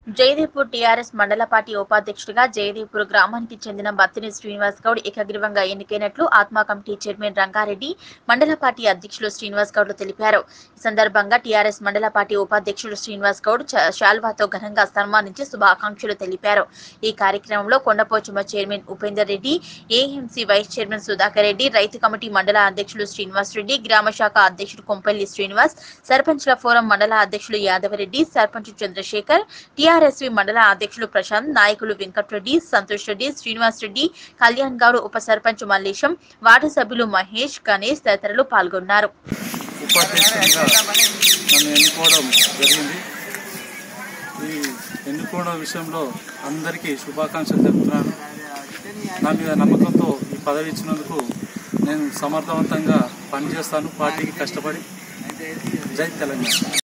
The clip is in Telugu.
జయదేవ్పూర్ టీఆర్ఎస్ మండల పార్టీ ఉపాధ్యక్షుడిగా జయదేవ్పూర్ గ్రామానికి చెందిన బత్తిని శ్రీనివాస్ గౌడ్ ఏకగ్రీవంగా ఎన్నికైనట్లు ఆత్మా కమిటీ చైర్మన్ రంగారెడ్డి మండల పార్టీ అధ్యక్షులు శ్రీనివాస్ గౌడ్ తెలిపారు ఈ సందర్భంగా టీఆర్ఎస్ మండల పార్టీ ఉపాధ్యక్షుడు శ్రీనివాస్ గౌడ్ చ- శాల్వాతో ఘనంగా సన్మానించి శుభాకాంక్షలు తెలిపారు ఈ కార్యక్రమంలో Kondapochamma chairman Upender Reddy AMC vice chairman Sudhakar Reddy రైతు కమిటీ మండల అధ్యక్షులు శ్రీనివాస్ రెడ్డి గ్రామ శాఖ అధ్యక్షుడు కొంపల్లి శ్రీనివాస్ సర్పంచ్ల ఫోరం మండల అధ్యక్షులు యాదవరెడ్డి సర్పంచ్ చంద్రశేఖర్ టిఆర్ఎస్వి మండల అధ్యక్షులు ప్రశాంత్ నాయకులు వెంకట్రెడ్డి సంతోష్ రెడ్డి శ్రీనివాస్ రెడ్డి కళ్యాణ్ గౌడ్ ఉప సర్పంచ్ మల్లేశం వార్డు సభ్యులు మహేష్ గణేష్ తదితరులు పాల్గొన్నారు ఉపాధ్యక్షునిగా నన్ను ఎన్నుకోవడం జరిగింది ఈ ఎన్నుకోవడం విషయంలో అందరికీ శుభాకాంక్షలు చెప్తున్నాను నా మీద నమ్మకంతో ఈ పదవి ఇచ్చినందుకు నేను సమర్థవంతంగా పనిచేస్తాను పార్టీకి కష్టపడి జై తెలంగాణ